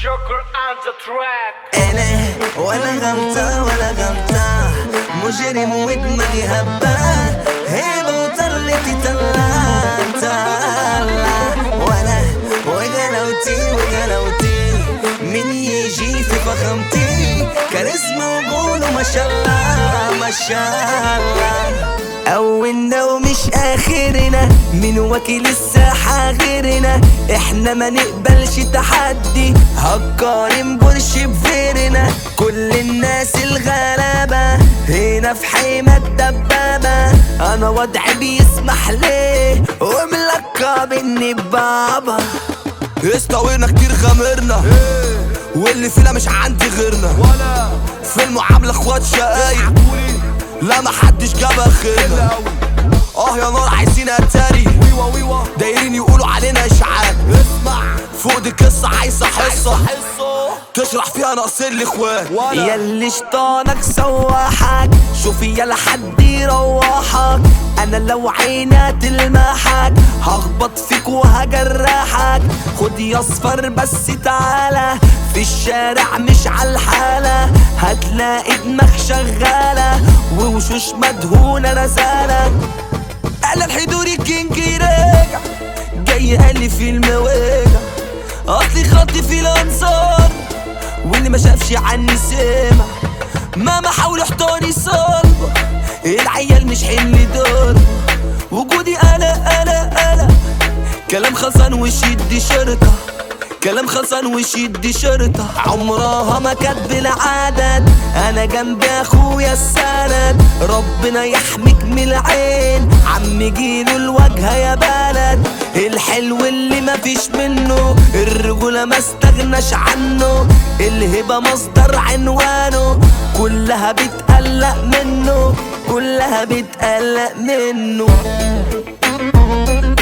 Joker on the track انا ولا غلطة ولا غلطة مجرم ودماغي هبة هيبة وطلتي طلع طلع وانا وغلاوتي وغلاوتي مين يجي في فخامتي كاريزما وقوله ما شاء الله ما شاء الله أولنا ومش آخرنا من وكيل الساحة غيرنا احنا ما نقبلش تحدي هقارن برش بفيرنا كل الناس الغلابة هنا في حيمة الدبابة أنا وضعي بيسمح ليه وملقب إني بابا استوينا كتير غامرنا واللي فينا مش عندي غيرنا ولا في المعاملة اخوات شقايق لا محدش جاب اخرنا اه يا نار عايزين اتاري ويوا ويوا دايرين يقولوا علينا اشعاع اسمع فوق دي قصة عايزة حصة حصة تشرح فيها ناقصين الاخوات ولا ياللي شطانك سواحك شوفي يلا حد يروحك انا لو عيني تلمحك هخبط فيك وهجرحك خد يا اصفر بس تعالى في الشارع مش عالحالة هتلاقي دماغ شغالة ووشوش مدهونة رزالة انا الحضوري كينج راجع جاي قال في المواجع اصلي خطي في الانصار واللي ما شافش عني سمع ماما حاول احضاني صلبة العيال مش حمل دور وجودي انا انا انا كلام خلصان وشيد شرطة كلام خلصان وشيد شرطة عمرها ما كانت بالعدد انا جنب اخويا السند ربنا يحميك من العين عم جيله الواجهة يا بلد الحلو اللي مفيش منه الرجولة ما استغناش عنه الهبة مصدر عنوانه كلها بتقلق منه كلها بتقلق منه